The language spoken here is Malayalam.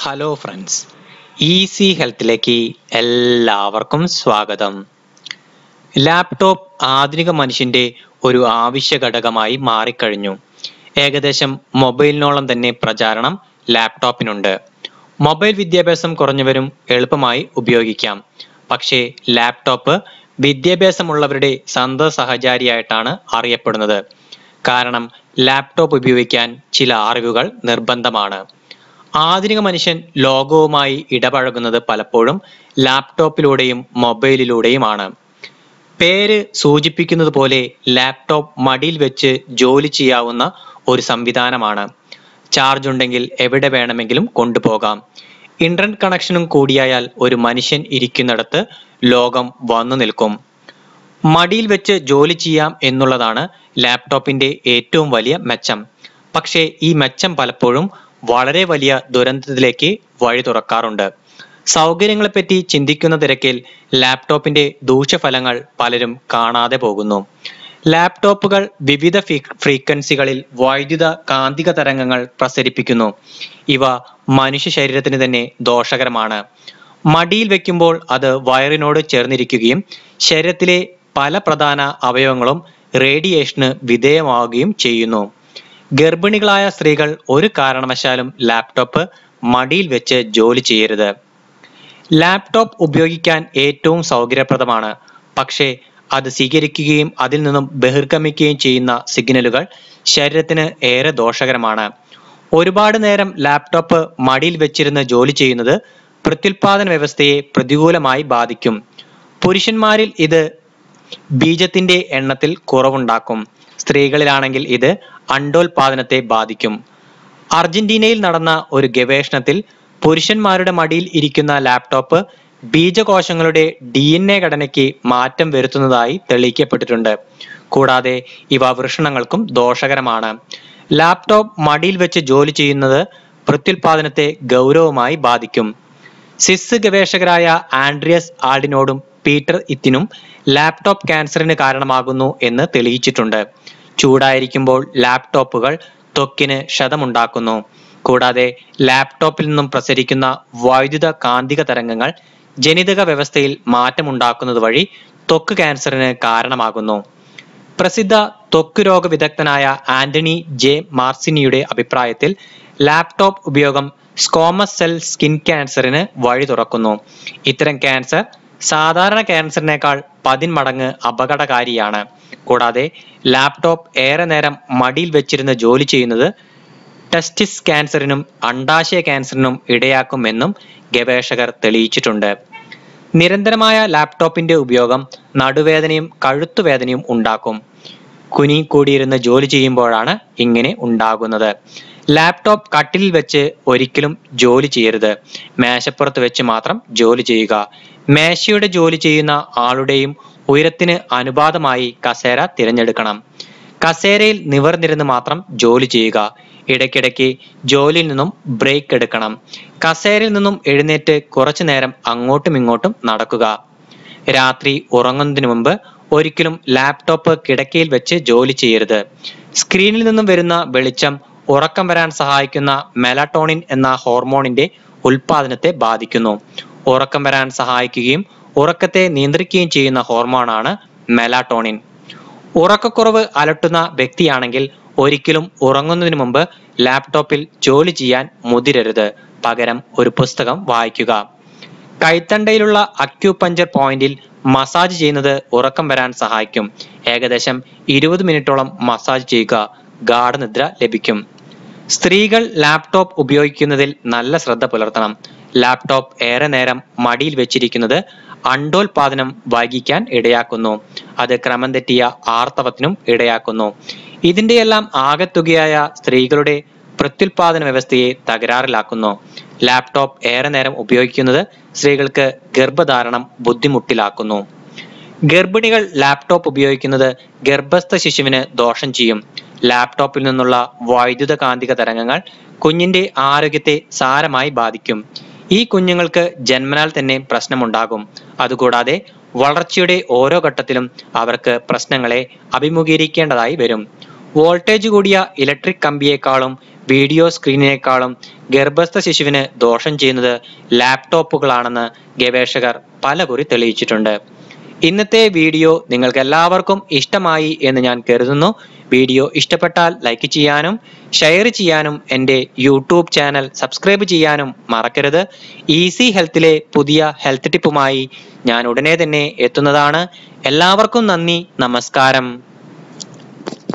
ഹലോ ഫ്രണ്ട്സ് ഈസി ഹെൽത്തിലേക്ക് എല്ലാവർക്കും സ്വാഗതം ലാപ്ടോപ്പ് ആധുനിക മനുഷ്യന്റെ ഒരു ആവശ്യ ഘടകമായി മാറിക്കഴിഞ്ഞു ഏകദേശം മൊബൈലിനോളം തന്നെ പ്രചാരണം ലാപ്ടോപ്പിനുണ്ട് മൊബൈൽ വിദ്യാഭ്യാസം കുറഞ്ഞവരും എളുപ്പമായി ഉപയോഗിക്കാം പക്ഷേ ലാപ്ടോപ്പ് വിദ്യാഭ്യാസമുള്ളവരുടെ സന്തത സഹചാരിയായിട്ടാണ് അറിയപ്പെടുന്നത് കാരണം ലാപ്ടോപ്പ് ഉപയോഗിക്കാൻ ചില അറിവുകൾ നിർബന്ധമാണ് ആധുനിക മനുഷ്യൻ ലോകവുമായി ഇടപഴകുന്നത് പലപ്പോഴും ലാപ്ടോപ്പിലൂടെയും മൊബൈലിലൂടെയുമാണ് പേര് സൂചിപ്പിക്കുന്നത് പോലെ ലാപ്ടോപ്പ് മടിയിൽ വെച്ച് ജോലി ചെയ്യാവുന്ന ഒരു സംവിധാനമാണ് ചാർജ് ഉണ്ടെങ്കിൽ എവിടെ വേണമെങ്കിലും കൊണ്ടുപോകാം ഇന്റർനെറ്റ് കണക്ഷനും കൂടിയായാൽ ഒരു മനുഷ്യൻ ഇരിക്കുന്നിടത്ത് ലോകം വന്നു നിൽക്കും മടിയിൽ വെച്ച് ജോലി ചെയ്യാം എന്നുള്ളതാണ് ലാപ്ടോപ്പിന്റെ ഏറ്റവും വലിയ മെച്ചം പക്ഷേ ഈ മെച്ചം പലപ്പോഴും വളരെ വലിയ ദുരന്തത്തിലേക്ക് വഴി തുറക്കാറുണ്ട് സൗകര്യങ്ങളെപ്പറ്റി ചിന്തിക്കുന്ന തിരക്കിൽ ലാപ്ടോപ്പിന്റെ ദൂഷ്യഫലങ്ങൾ പലരും കാണാതെ പോകുന്നു ലാപ്ടോപ്പുകൾ വിവിധ ഫ്രീ- ഫ്രീക്വൻസികളിൽ വൈദ്യുത കാന്തിക തരംഗങ്ങൾ പ്രസരിപ്പിക്കുന്നു ഇവ മനുഷ്യ ശരീരത്തിന് തന്നെ ദോഷകരമാണ് മടിയിൽ വെക്കുമ്പോൾ അത് വയറിനോട് ചേർന്നിരിക്കുകയും ശരീരത്തിലെ പല പ്രധാന അവയവങ്ങളും റേഡിയേഷന് വിധേയമാവുകയും ചെയ്യുന്നു ഗർഭിണികളായ സ്ത്രീകൾ ഒരു കാരണവശാലും ലാപ്ടോപ്പ് മടിയിൽ വെച്ച് ജോലി ചെയ്യരുത് ലാപ്ടോപ്പ് ഉപയോഗിക്കാൻ ഏറ്റവും സൗകര്യപ്രദമാണ് പക്ഷേ അത് സ്വീകരിക്കുകയും അതിൽ നിന്നും ബഹിർഗമിക്കുകയും ചെയ്യുന്ന സിഗ്നലുകൾ ശരീരത്തിന് ഏറെ ദോഷകരമാണ് ഒരുപാട് നേരം ലാപ്ടോപ്പ് മടിയിൽ വെച്ചിരുന്ന് ജോലി ചെയ്യുന്നത് പ്രത്യുൽപാദന വ്യവസ്ഥയെ പ്രതികൂലമായി ബാധിക്കും പുരുഷന്മാരിൽ ഇത് ബീജത്തിന്റെ എണ്ണത്തിൽ കുറവുണ്ടാക്കും സ്ത്രീകളിലാണെങ്കിൽ ഇത് അണ്ടോൽപാദനത്തെ ബാധിക്കും അർജന്റീനയിൽ നടന്ന ഒരു ഗവേഷണത്തിൽ പുരുഷന്മാരുടെ മടിയിൽ ഇരിക്കുന്ന ലാപ്ടോപ്പ് ബീജകോശങ്ങളുടെ ഡി എൻ എ ഘടനയ്ക്ക് മാറ്റം വരുത്തുന്നതായി തെളിയിക്കപ്പെട്ടിട്ടുണ്ട് കൂടാതെ ഇവ വൃഷണങ്ങൾക്കും ദോഷകരമാണ് ലാപ്ടോപ്പ് മടിയിൽ വെച്ച് ജോലി ചെയ്യുന്നത് പ്രത്യുൽപാദനത്തെ ഗൗരവമായി ബാധിക്കും സിസ് ഗവേഷകരായ ആൻഡ്രിയസ് ആൾഡിനോടും പീറ്റർ ഇത്തിനും ലാപ്ടോപ്പ് ക്യാൻസറിന് കാരണമാകുന്നു എന്ന് തെളിയിച്ചിട്ടുണ്ട് ചൂടായിരിക്കുമ്പോൾ ലാപ്ടോപ്പുകൾ ത്വക്കിന് ക്ഷതമുണ്ടാക്കുന്നു കൂടാതെ ലാപ്ടോപ്പിൽ നിന്നും പ്രസരിക്കുന്ന വൈദ്യുത കാന്തിക തരംഗങ്ങൾ ജനിതക വ്യവസ്ഥയിൽ മാറ്റമുണ്ടാക്കുന്നത് വഴി ത്വക്ക് ക്യാൻസറിന് കാരണമാകുന്നു പ്രസിദ്ധ ത്വക്ക് രോഗ വിദഗ്ധനായ ആന്റണി ജെ മാർസിനിയുടെ അഭിപ്രായത്തിൽ ലാപ്ടോപ്പ് ഉപയോഗം സ്കോമസ് സെൽ സ്കിൻ ക്യാൻസറിന് വഴി തുറക്കുന്നു ഇത്തരം ക്യാൻസർ സാധാരണ ക്യാൻസറിനേക്കാൾ പതിന്മടങ്ങ് അപകടകാരിയാണ് കൂടാതെ ലാപ്ടോപ്പ് ഏറെ നേരം മടിയിൽ വെച്ചിരുന്ന് ജോലി ചെയ്യുന്നത് ടെസ്റ്റിസ് ക്യാൻസറിനും അണ്ടാശയ ക്യാൻസറിനും ഇടയാക്കുമെന്നും ഗവേഷകർ തെളിയിച്ചിട്ടുണ്ട് നിരന്തരമായ ലാപ്ടോപ്പിന്റെ ഉപയോഗം നടുവേദനയും കഴുത്തുവേദനയും ഉണ്ടാക്കും കുനി കൂടിയിരുന്ന് ജോലി ചെയ്യുമ്പോഴാണ് ഇങ്ങനെ ഉണ്ടാകുന്നത് ലാപ്ടോപ്പ് കട്ടിലിൽ വെച്ച് ഒരിക്കലും ജോലി ചെയ്യരുത് മേശപ്പുറത്ത് വെച്ച് മാത്രം ജോലി ചെയ്യുക മേശയുടെ ജോലി ചെയ്യുന്ന ആളുടെയും ഉയരത്തിന് അനുപാതമായി കസേര തിരഞ്ഞെടുക്കണം കസേരയിൽ നിവർന്നിരുന്ന് മാത്രം ജോലി ചെയ്യുക ഇടയ്ക്കിടയ്ക്ക് ജോലിയിൽ നിന്നും ബ്രേക്ക് എടുക്കണം കസേരയിൽ നിന്നും എഴുന്നേറ്റ് കുറച്ചു നേരം അങ്ങോട്ടും ഇങ്ങോട്ടും നടക്കുക രാത്രി ഉറങ്ങുന്നതിന് മുമ്പ് ഒരിക്കലും ലാപ്ടോപ്പ് കിടക്കയിൽ വെച്ച് ജോലി ചെയ്യരുത് സ്ക്രീനിൽ നിന്നും വരുന്ന വെളിച്ചം ഉറക്കം വരാൻ സഹായിക്കുന്ന മെലട്ടോണിൻ എന്ന ഹോർമോണിന്റെ ഉൽപാദനത്തെ ബാധിക്കുന്നു ഉറക്കം വരാൻ സഹായിക്കുകയും ഉറക്കത്തെ നിയന്ത്രിക്കുകയും ചെയ്യുന്ന ഹോർമോണാണ് മെലാട്ടോണിൻ ഉറക്കക്കുറവ് അലട്ടുന്ന വ്യക്തിയാണെങ്കിൽ ഒരിക്കലും ഉറങ്ങുന്നതിന് മുമ്പ് ലാപ്ടോപ്പിൽ ജോലി ചെയ്യാൻ മുതിരരുത് പകരം ഒരു പുസ്തകം വായിക്കുക കൈത്തണ്ടയിലുള്ള അക്യൂപഞ്ചർ പോയിന്റിൽ മസാജ് ചെയ്യുന്നത് ഉറക്കം വരാൻ സഹായിക്കും ഏകദേശം ഇരുപത് മിനിറ്റോളം മസാജ് ചെയ്യുക ഗാഠനിദ്ര ലഭിക്കും സ്ത്രീകൾ ലാപ്ടോപ്പ് ഉപയോഗിക്കുന്നതിൽ നല്ല ശ്രദ്ധ പുലർത്തണം ലാപ്ടോപ്പ് ഏറെ നേരം മടിയിൽ വെച്ചിരിക്കുന്നത് അണ്ടോൽപാദനം വൈകിക്കാൻ ഇടയാക്കുന്നു അത് ക്രമം തെറ്റിയ ആർത്തവത്തിനും ഇടയാക്കുന്നു ഇതിന്റെയെല്ലാം ആകെത്തുകയായ സ്ത്രീകളുടെ പ്രത്യുൽപാദന വ്യവസ്ഥയെ തകരാറിലാക്കുന്നു ലാപ്ടോപ്പ് ഏറെ നേരം ഉപയോഗിക്കുന്നത് സ്ത്രീകൾക്ക് ഗർഭധാരണം ബുദ്ധിമുട്ടിലാക്കുന്നു ഗർഭിണികൾ ലാപ്ടോപ്പ് ഉപയോഗിക്കുന്നത് ഗർഭസ്ഥ ശിശുവിന് ദോഷം ചെയ്യും ലാപ്ടോപ്പിൽ നിന്നുള്ള വൈദ്യുത കാന്തിക തരംഗങ്ങൾ കുഞ്ഞിന്റെ ആരോഗ്യത്തെ സാരമായി ബാധിക്കും ഈ കുഞ്ഞുങ്ങൾക്ക് ജന്മനാൽ തന്നെ പ്രശ്നമുണ്ടാകും അതുകൂടാതെ വളർച്ചയുടെ ഓരോ ഘട്ടത്തിലും അവർക്ക് പ്രശ്നങ്ങളെ അഭിമുഖീകരിക്കേണ്ടതായി വരും വോൾട്ടേജ് കൂടിയ ഇലക്ട്രിക് കമ്പിയേക്കാളും വീഡിയോ സ്ക്രീനിനേക്കാളും ഗർഭസ്ഥ ശിശുവിന് ദോഷം ചെയ്യുന്നത് ലാപ്ടോപ്പുകളാണെന്ന് ഗവേഷകർ പലകുറി തെളിയിച്ചിട്ടുണ്ട് ഇന്നത്തെ വീഡിയോ നിങ്ങൾക്ക് എല്ലാവർക്കും ഇഷ്ടമായി എന്ന് ഞാൻ കരുതുന്നു വീഡിയോ ഇഷ്ടപ്പെട്ടാൽ ലൈക്ക് ചെയ്യാനും ഷെയർ ചെയ്യാനും എൻ്റെ യൂട്യൂബ് ചാനൽ സബ്സ്ക്രൈബ് ചെയ്യാനും മറക്കരുത് ഈസി ഹെൽത്തിലെ പുതിയ ഹെൽത്ത് ടിപ്പുമായി ഞാൻ ഉടനെ തന്നെ എത്തുന്നതാണ് എല്ലാവർക്കും നന്ദി നമസ്കാരം